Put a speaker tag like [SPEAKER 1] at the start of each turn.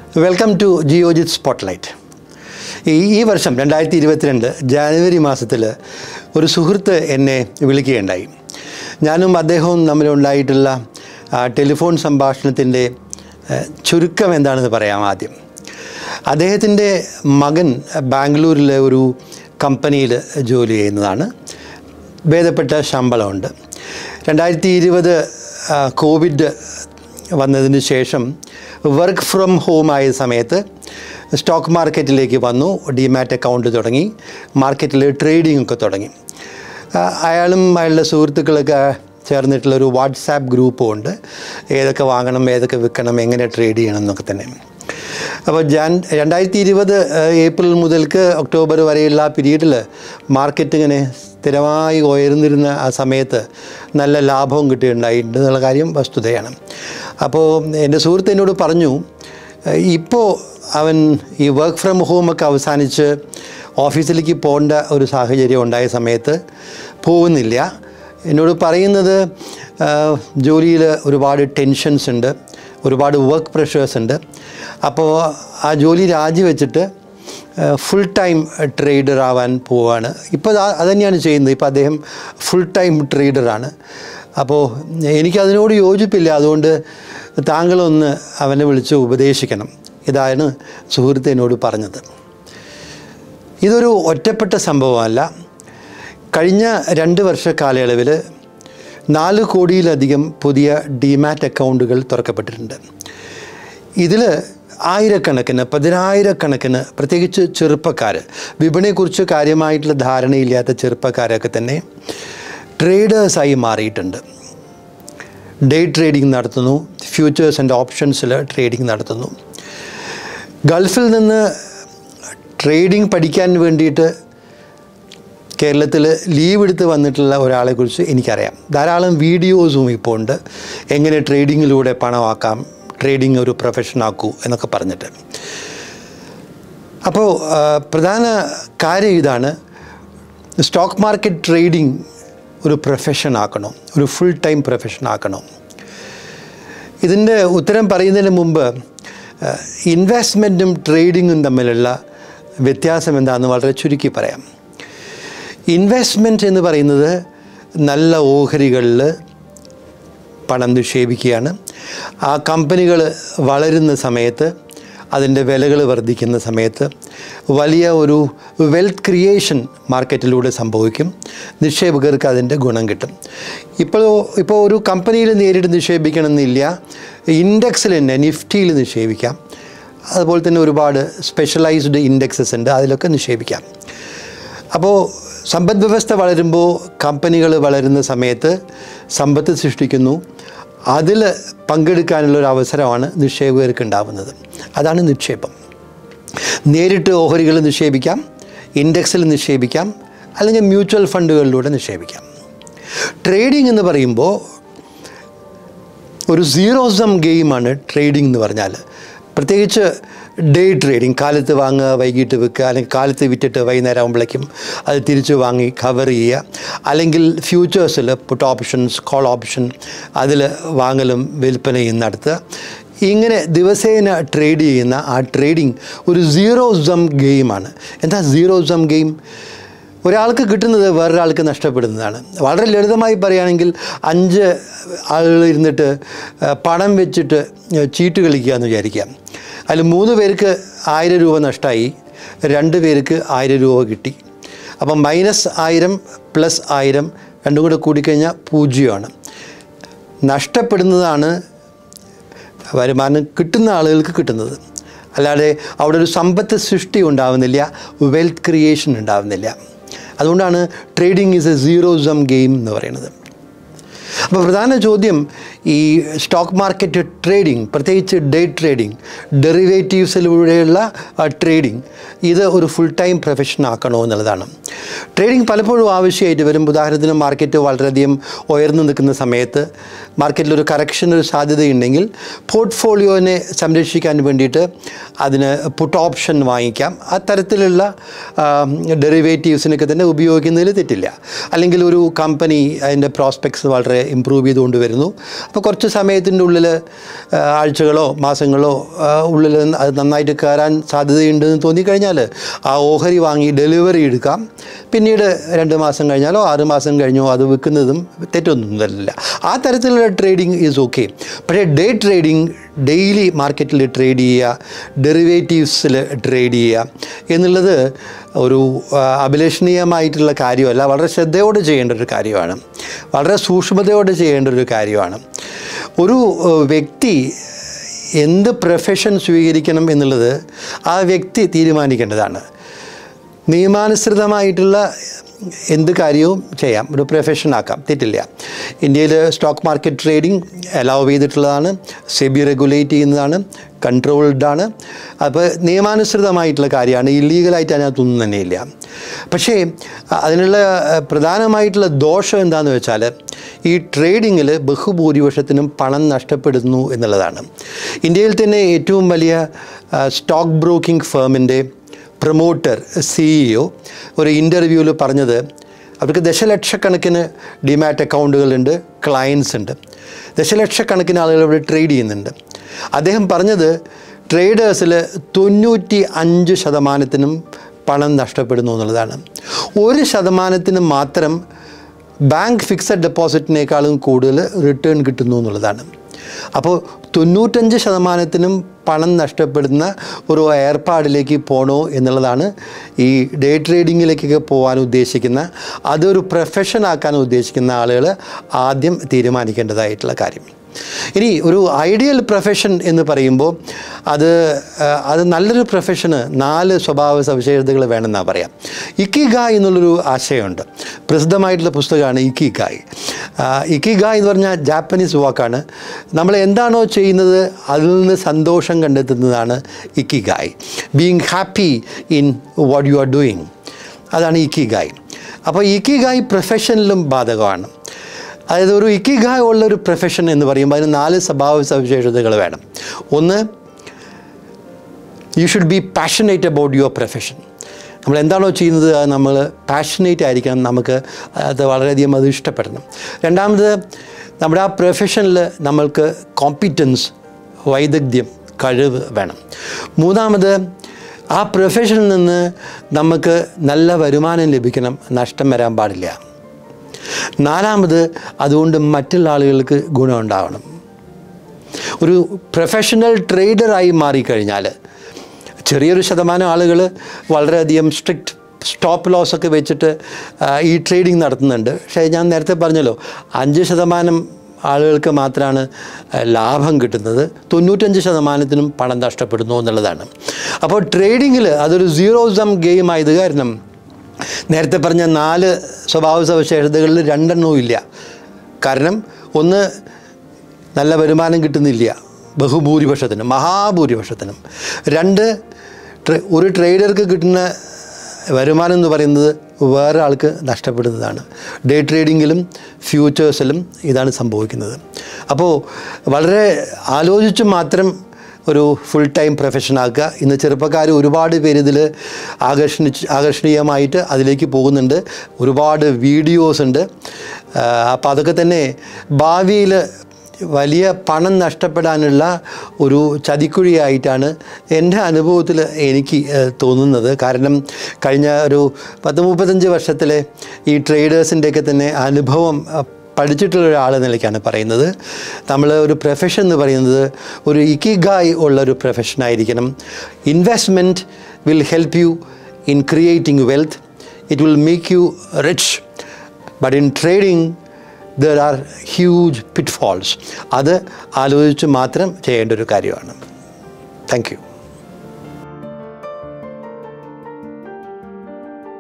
[SPEAKER 1] welcome to Geojit spotlight ഈ ഈ വർഷം രണ്ടായിരത്തി ഇരുപത്തിരണ്ട് ജാനുവരി മാസത്തിൽ ഒരു സുഹൃത്ത് എന്നെ വിളിക്കുകയുണ്ടായി ഞാനും അദ്ദേഹവും തമ്മിലുണ്ടായിട്ടുള്ള ആ, ടെലിഫോൺ സംഭാഷണത്തിൻ്റെ ആ, ചുരുക്കം എന്താണെന്ന് പറയാം ആദ്യം അദ്ദേഹത്തിൻ്റെ മകൻ ബാംഗ്ലൂരിലെ ഒരു കമ്പനിയിൽ ജോലി ചെയ്യുന്നതാണ് ഭേദപ്പെട്ട ശമ്പളമുണ്ട് രണ്ടായിരത്തി ഇരുപത് കോവിഡ് വന്നതിന് ശേഷം വർക്ക് ഫ്രം ഹോം ആയ സമയത്ത് സ്റ്റോക്ക് മാർക്കറ്റിലേക്ക് വന്നു ഡിമാറ്റ് അക്കൗണ്ട് തുടങ്ങി മാർക്കറ്റിൽ ട്രേഡിംഗ് ഒക്കെ തുടങ്ങി ആ, അയാളും അയാളുടെ സുഹൃത്തുക്കളൊക്കെ ചേർന്നിട്ടുള്ള ഒരു വാട്സാപ്പ് ഗ്രൂപ്പും ഉണ്ട് ഏതൊക്കെ വാങ്ങണം ഏതൊക്കെ വിൽക്കണം എങ്ങനെ ട്രേഡ് ചെയ്യണം എന്നൊക്കെ തന്നെ അപ്പോൾ ജാൻ രണ്ടായിരത്തി ഇരുപത് ഏപ്രിൽ മുതൽക്ക് ഒക്ടോബർ വരെയുള്ള ആ പീരീഡിൽ മാർക്കറ്റ് ഇങ്ങനെ സ്ഥിരമായി ഉയർന്നിരുന്ന ആ സമയത്ത് നല്ല ലാഭവും കിട്ടിയിട്ടുണ്ടായിട്ടുണ്ട് എന്നുള്ള കാര്യം വസ്തുതയാണ് അപ്പോൾ എൻ്റെ സുഹൃത്ത് എന്നോട് പറഞ്ഞു ഇപ്പോൾ അവൻ ഈ വർക്ക് ഫ്രം ഹോമൊക്കെ അവസാനിച്ച് ഓഫീസിലേക്ക് പോകേണ്ട ഒരു സാഹചര്യം ഉണ്ടായ സമയത്ത് പോകുന്നില്ല എന്നോട് പറയുന്നത് ജോലിയിൽ ഒരുപാട് ടെൻഷൻസ് ഉണ്ട് ഒരുപാട് വർക്ക് പ്രഷേഴ്സ് ഉണ്ട് അപ്പോൾ ആ ജോലി രാജിവെച്ചിട്ട് ഫുൾ ടൈം ട്രേഡർ ആവാൻ പോവാണ് ഇപ്പോൾ അത് തന്നെയാണ് ചെയ്യുന്നത് ഇപ്പോൾ അദ്ദേഹം ഫുൾ ടൈം ട്രേഡറാണ് അപ്പോൾ എനിക്കതിനോട് യോജിപ്പില്ല അതുകൊണ്ട് താങ്കളൊന്ന് അവനെ വിളിച്ച് ഉപദേശിക്കണം ഇതാണ് സുഹൃത്ത് എന്നോട് പറഞ്ഞത് ഇതൊരു ഒറ്റപ്പെട്ട സംഭവമല്ല കഴിഞ്ഞ രണ്ട് വർഷ കാലയളവിൽ നാല് കോടിയിലധികം പുതിയ ഡിമാറ്റ് അക്കൗണ്ടുകൾ തുറക്കപ്പെട്ടിട്ടുണ്ട് ഇതിൽ ആയിരക്കണക്കിന് പതിനായിരക്കണക്കിന് പ്രത്യേകിച്ച് ചെറുപ്പക്കാർ വിപണിയെക്കുറിച്ച് കാര്യമായിട്ടുള്ള ധാരണയില്ലാത്ത ചെറുപ്പക്കാരൊക്കെ തന്നെ ട്രേഡേഴ്സായി മാറിയിട്ടുണ്ട് ഡേ ട്രേഡിംഗ് നടത്തുന്നു ഫ്യൂച്ചേഴ്സ് ആൻഡ് ഓപ്ഷൻസിൽ ട്രേഡിംഗ് നടത്തുന്നു ഗൾഫിൽ നിന്ന് ട്രേഡിംഗ് പഠിക്കാൻ വേണ്ടിയിട്ട് കേരളത്തിൽ ലീവ് എടുത്ത് വന്നിട്ടുള്ള ഒരാളെക്കുറിച്ച് എനിക്കറിയാം ധാരാളം വീഡിയോസും ഇപ്പോൾ ഉണ്ട് എങ്ങനെ ട്രേഡിങ്ങിലൂടെ പണമാക്കാം ട്രേഡിംഗ് ഒരു പ്രൊഫഷനാക്കൂ എന്നൊക്കെ പറഞ്ഞിട്ട് അപ്പോൾ ആ, പ്രധാന കാര്യം ഇതാണ് സ്റ്റോക്ക് മാർക്കറ്റ് ട്രേഡിംഗ് ഒരു പ്രൊഫഷൻ ആക്കണോ ഒരു ഫുൾ ടൈം പ്രൊഫഷൻ ആക്കണോ ഇതിൻ്റെ ഉത്തരം പറയുന്നതിന് മുമ്പ് ഇൻവെസ്റ്റ്മെൻറ്റും ട്രേഡിങ്ങും തമ്മിലുള്ള വ്യത്യാസം എന്താണെന്ന് വളരെ ചുരുക്കി പറയാം ഇൻവെസ്റ്റ്മെൻറ്റ് എന്ന് പറയുന്നത് നല്ല ഓഹരികളിൽ പണം നിക്ഷേപിക്കുകയാണ് ആ കമ്പനികൾ വളരുന്ന സമയത്ത് അതിൻ്റെ വിലകൾ വർദ്ധിക്കുന്ന സമയത്ത് വലിയ ഒരു വെൽത്ത് ക്രിയേഷൻ മാർക്കറ്റിലൂടെ സംഭവിക്കും നിക്ഷേപകർക്ക് അതിൻ്റെ ഗുണം കിട്ടും ഇപ്പോൾ ഇപ്പോൾ ഒരു കമ്പനിയിൽ നേരിട്ട് നിക്ഷേപിക്കണമെന്നില്ല ഇൻഡെക്സിൽ തന്നെ നിഫ്റ്റിയിൽ നിക്ഷേപിക്കാം അതുപോലെ തന്നെ ഒരുപാട് സ്പെഷ്യലൈസ്ഡ് ഇൻഡെക്സസ് ഉണ്ട് അതിലൊക്കെ നിക്ഷേപിക്കാം അപ്പോൾ സമ്പദ് വ്യവസ്ഥ വളരുമ്പോൾ കമ്പനികൾ വളരുന്ന സമയത്ത് സമ്പത്ത് സൃഷ്ടിക്കുന്നു അതിൽ പങ്കെടുക്കാനുള്ള ഒരു അവസരമാണ് നിക്ഷേപകർക്ക് ഉണ്ടാവുന്നത് അതാണ് നിക്ഷേപം നേരിട്ട് ഓഹരികൾ നിക്ഷേപിക്കാം ഇൻഡെക്സിൽ നിക്ഷേപിക്കാം അല്ലെങ്കിൽ മ്യൂച്വൽ ഫണ്ടുകളിലൂടെ നിക്ഷേപിക്കാം ട്രേഡിംഗ് എന്ന് പറയുമ്പോൾ ഒരു സീറോ സം ഗെയിമാണ് ട്രേഡിംഗ് എന്ന് പറഞ്ഞാൽ പ്രത്യേകിച്ച് ഡേ ട്രേഡിംഗ് കാലത്ത് വാങ്ങുക വൈകിട്ട് വിൽക്കുക അല്ലെങ്കിൽ കാലത്ത് വിറ്റിട്ട് വൈകുന്നേരം ആകുമ്പോഴേക്കും അത് തിരിച്ച് വാങ്ങി കവർ ചെയ്യുക അല്ലെങ്കിൽ ഫ്യൂച്ചേഴ്സിൽ പുട്ട് ഓപ്ഷൻസ് കോൾ ഓപ്ഷൻ അതിൽ വാങ്ങലും വിൽപ്പനയും നടത്തുക ഇങ്ങനെ ദിവസേന ട്രേഡ് ചെയ്യുന്ന ആ ട്രേഡിംഗ് ഒരു സീറോ സം ഗെയിമാണ് എന്താ സീറോ സം ഗെയിം ഒരാൾക്ക് കിട്ടുന്നത് വേറൊരാൾക്ക് നഷ്ടപ്പെടുന്നതാണ് വളരെ ലളിതമായി പറയുകയാണെങ്കിൽ അഞ്ച് ആളുകൾ ഇരുന്നിട്ട് ആ, പണം വെച്ചിട്ട് ചീട്ട് കളിക്കുക എന്ന് വിചാരിക്കാം അതിൽ മൂന്ന് പേർക്ക് ആയിരം രൂപ നഷ്ടമായി രണ്ട് പേർക്ക് ആയിരം രൂപ കിട്ടി അപ്പം മൈനസ് ആയിരം പ്ലസ് ആയിരം രണ്ടും കൂടെ കൂടിക്കഴിഞ്ഞാൽ പൂജ്യമാണ് നഷ്ടപ്പെടുന്നതാണ് വരുമാനം കിട്ടുന്ന ആളുകൾക്ക് കിട്ടുന്നത് അല്ലാതെ അവിടെ ഒരു സമ്പത്ത് സൃഷ്ടി ഉണ്ടാവുന്നില്ല വെൽത്ത് ക്രിയേഷൻ ഉണ്ടാവുന്നില്ല അതുകൊണ്ടാണ് trading is a zero sum game എന്ന് പറയുന്നത് അപ്പോൾ പ്രധാന ചോദ്യം ഈ സ്റ്റോക്ക് മാർക്കറ്റ് ട്രേഡിംഗ് പ്രത്യേകിച്ച് ഡേ ട്രേഡിംഗ് ഡെറിവേറ്റീവ്സിലൂടെയുള്ള ട്രേഡിംഗ് ഇത് ഒരു ഫുൾ ടൈം പ്രൊഫഷൻ ആക്കണോ എന്നുള്ളതാണ് ട്രേഡിംഗ് പലപ്പോഴും ആവശ്യമായിട്ട് വരും ഉദാഹരണത്തിന് മാർക്കറ്റ് വളരെയധികം ഉയർന്നു നിൽക്കുന്ന സമയത്ത് മാർക്കറ്റിൽ ഒരു കറക്ഷൻ ഒരു സാധ്യതയുണ്ടെങ്കിൽ പോർട്ട്ഫോളിയോനെ സംരക്ഷിക്കാൻ വേണ്ടിയിട്ട് അതിന് പുട്ട് ഓപ്ഷൻ വാങ്ങിക്കാം അത്തരത്തിലുള്ള ഡെറിവേറ്റീവ്സിനൊക്കെ തന്നെ ഉപയോഗിക്കുന്നതിൽ തെറ്റില്ല അല്ലെങ്കിൽ ഒരു കമ്പനി അതിൻ്റെ പ്രോസ്പെക്ട്സ് വളരെ വളരെ ഇമ്പ്രൂവ് ചെയ്തുകൊണ്ട് വരുന്നു അപ്പോൾ കുറച്ച് സമയത്തിൻ്റെ ഉള്ളിൽ ആ, ആഴ്ചകളോ മാസങ്ങളോ ആ, ഉള്ളിൽ അത് നന്നായിട്ട് കയറാൻ സാധ്യതയുണ്ടെന്ന് തോന്നിക്കഴിഞ്ഞാൽ ആ ഓഹരി വാങ്ങി ഡെലിവറി എടുക്കാം പിന്നീട് രണ്ട് മാസം കഴിഞ്ഞാലോ ആറ് മാസം കഴിഞ്ഞോ അത് വിൽക്കുന്നതും തെറ്റൊന്നും തരില്ല ആ തരത്തിലുള്ള ട്രേഡിംഗ് ഈസ് ഓക്കെ പക്ഷേ ഡേ ട്രേഡിംഗ് ഡെയിലി മാർക്കറ്റിൽ ട്രേഡ് ചെയ്യുക ഡെറിവേറ്റീവ്സിൽ ട്രേഡ് ചെയ്യുക എന്നുള്ളത് ഒരു ആ, അഭിലഷണീയമായിട്ടുള്ള കാര്യമല്ല വളരെ ശ്രദ്ധയോടെ ചെയ്യേണ്ട ഒരു കാര്യമാണ് വളരെ സൂക്ഷ്മതയോടെ ചെയ്യേണ്ട ഒരു കാര്യമാണ് ഒരു ആ, വ്യക്തി എന്ത് പ്രൊഫഷൻ സ്വീകരിക്കണം എന്നുള്ളത് ആ വ്യക്തി തീരുമാനിക്കേണ്ടതാണ് നിയമാനുസൃതമായിട്ടുള്ള എന്ത് കാര്യവും ചെയ്യാം ഒരു പ്രൊഫഷൻ ആക്കാം തെറ്റില്ല ഇന്ത്യയിൽ സ്റ്റോക്ക് മാർക്കറ്റ് ട്രേഡിംഗ് അലൗ ചെയ്തിട്ടുള്ളതാണ് സെബി റെഗുലേറ്റ് ചെയ്യുന്നതാണ് കൺട്രോൾഡ് ആണ് അപ്പോൾ നിയമാനുസൃതമായിട്ടുള്ള കാര്യമാണ് ഇല്ലീഗലായിട്ട് അതിനകത്തൊന്നും തന്നെയില്ല പക്ഷേ അ- അതിനുള്ള അഹ്, പ്രധാനമായിട്ടുള്ള ദോഷം എന്താണെന്ന് വെച്ചാൽ ഈ ട്രേഡിങ്ങിൽ ബഹുഭൂരിപക്ഷത്തിനും പണം നഷ്ടപ്പെടുന്നു എന്നുള്ളതാണ് ഇന്ത്യയിൽ തന്നെ ഏറ്റവും വലിയ സ്റ്റോക്ക് ബ്രോക്കിംഗ് ഫേമിൻ്റെ പ്രൊമോട്ടർ സിഇഒ ഒരു ഇൻ്റർവ്യൂവിൽ പറഞ്ഞത് അവർക്ക് ദശലക്ഷക്കണക്കിന് ഡിമാറ്റ് അക്കൗണ്ടുകളുണ്ട് ക്ലയൻസ് ഉണ്ട് ദശലക്ഷക്കണക്കിന് ആളുകൾ ഇവിടെ ട്രേഡ് ചെയ്യുന്നുണ്ട് അദ്ദേഹം പറഞ്ഞത് ട്രേഡേഴ്സിൽ തൊണ്ണൂറ്റി അഞ്ച് ശതമാനത്തിനും പണം നഷ്ടപ്പെടുന്നു എന്നുള്ളതാണ് ഒരു ശതമാനത്തിന് മാത്രം ബാങ്ക് ഫിക്സഡ് ഡെപ്പോസിറ്റിനേക്കാളും കൂടുതൽ റിട്ടേൺ കിട്ടുന്നു എന്നുള്ളതാണ് അപ്പോൾ തൊണ്ണൂറ്റഞ്ച് ശതമാനത്തിനും പണം നഷ്ടപ്പെടുന്ന ഒരു ഏർപ്പാടിലേക്ക് പോകണോ എന്നുള്ളതാണ് ഈ ഡേ ട്രേഡിങ്ങിലേക്കൊക്കെ പോകാൻ ഉദ്ദേശിക്കുന്ന അതൊരു പ്രൊഫഷൻ ആക്കാൻ ഉദ്ദേശിക്കുന്ന ആളുകൾ ആദ്യം തീരുമാനിക്കേണ്ടതായിട്ടുള്ള കാര്യം ഇനി ഒരു ഐഡിയൽ പ്രൊഫഷൻ എന്ന് പറയുമ്പോൾ അത് ആ, അത് നല്ലൊരു പ്രൊഫഷന് നാല് സ്വഭാവ സവിശേഷതകൾ വേണമെന്നാണ് പറയാം ഇക്കിഗായ് എന്നുള്ളൊരു ആശയമുണ്ട് പ്രസിദ്ധമായിട്ടുള്ള പുസ്തകമാണ് ഇക്കിഗായ് ഇക്കിഗായ് എന്ന് പറഞ്ഞാൽ ജാപ്പനീസ് വാക്കാണ് നമ്മൾ എന്താണോ ചെയ്യുന്നത് അതിൽ നിന്ന് സന്തോഷം കണ്ടെത്തുന്നതാണ് ikigai being happy in what you are doing അതാണ് ഇക്കിഗായ് അപ്പോൾ ഇക്കിഗായ് പ്രൊഫഷനിലും ബാധകമാണ് അതായത് ഒരു ഇക്കിഗായ് ഉള്ള ഒരു പ്രൊഫഷൻ എന്ന് പറയുമ്പോൾ അതിന് നാല് സ്വഭാവ സവിശേഷതകൾ വേണം ഒന്ന് you should be passionate about your profession നമ്മൾ എന്താണോ ചെയ്യുന്നത് അത് നമ്മൾ പാഷനേറ്റ് ആയിരിക്കണം നമുക്ക് അത് വളരെയധികം അത് ഇഷ്ടപ്പെടണം രണ്ടാമത് നമ്മുടെ ആ പ്രൊഫഷനിൽ നമ്മൾക്ക് കോമ്പിറ്റൻസ് വൈദഗ്ധ്യം കഴിവ് വേണം മൂന്നാമത് ആ പ്രൊഫഷനിൽ നിന്ന് നമുക്ക് നല്ല വരുമാനം ലഭിക്കണം നഷ്ടം വരാൻ പാടില്ല നാലാമത് അതുകൊണ്ട് മറ്റുള്ള ആളുകൾക്ക് ഗുണമുണ്ടാവണം ഒരു പ്രൊഫഷണൽ ട്രേഡറായി മാറിക്കഴിഞ്ഞാൽ ചെറിയൊരു ശതമാനം ആളുകൾ വളരെയധികം സ്ട്രിക്റ്റ് സ്റ്റോപ്പ് ലോസ് ഒക്കെ വെച്ചിട്ട് ആ, ഈ ട്രേഡിംഗ് നടത്തുന്നുണ്ട് പക്ഷേ ഞാൻ നേരത്തെ പറഞ്ഞല്ലോ അഞ്ച് ശതമാനം ആളുകൾക്ക് മാത്രമാണ് ആ, ലാഭം കിട്ടുന്നത് തൊണ്ണൂറ്റഞ്ച് ശതമാനത്തിനും പണം നഷ്ടപ്പെടുന്നു എന്നുള്ളതാണ് അപ്പോൾ ട്രേഡിങ്ങിൽ അതൊരു സീറോ സം ഗെയിം ആയത് കാരണം നേരത്തെ പറഞ്ഞ നാല് സ്വഭാവ സവിശേഷതകളിൽ രണ്ടെണ്ണവും ഇല്ല കാരണം ഒന്ന് നല്ല വരുമാനം കിട്ടുന്നില്ല ബഹുഭൂരിപക്ഷത്തിനും മഹാഭൂരിപക്ഷത്തിനും രണ്ട് ട്ര- ഒരു ട്രേഡർക്ക് കിട്ടുന്ന വരുമാനം എന്ന് പറയുന്നത് വേറെ ആൾക്ക് നഷ്ടപ്പെടുന്നതാണ് ഡേ ട്രേഡിങ്ങിലും ഫ്യൂച്ചേഴ്സിലും ഇതാണ് സംഭവിക്കുന്നത് അപ്പോൾ വളരെ ആലോചിച്ച് മാത്രം ഒരു ഫുൾ ടൈം പ്രൊഫഷൻ ആക്കുക ഇന്ന് ചെറുപ്പക്കാർ ഒരുപാട് പേര് ഇതിൽ ആകർഷണിച്ച് ആകർഷണീയമായിട്ട് അതിലേക്ക് പോകുന്നുണ്ട് ഒരുപാട് വീഡിയോസ് ഉണ്ട് അപ്പോൾ അതൊക്കെ തന്നെ ഭാവിയിൽ വലിയ പണം നഷ്ടപ്പെടാനുള്ള ഒരു ചതിക്കുഴിയായിട്ടാണ് എൻ്റെ അനുഭവത്തിൽ എനിക്ക് ഏഹ്, തോന്നുന്നത് കാരണം കഴിഞ്ഞ ഒരു പത്ത് മുപ്പത്തഞ്ച് വർഷത്തിലെ ഈ ട്രേഡേഴ്സിൻ്റെയൊക്കെ തന്നെ അനുഭവം അഹ്, പഠിച്ചിട്ടുള്ള ഒരാൾ നിലയ്ക്കാണ് പറയുന്നത് നമ്മൾ ഒരു പ്രൊഫഷൻ എന്ന് പറയുന്നത് ഒരു ഇക്കിഗായ് ഉള്ള ഒരു പ്രൊഫഷൻ ആയിരിക്കണം investment will help you in creating wealth it will make you rich but in trading there are huge pitfalls അത് ആലോചിച്ച് മാത്രം ചെയ്യേണ്ട ഒരു കാര്യമാണ് താങ്ക് യു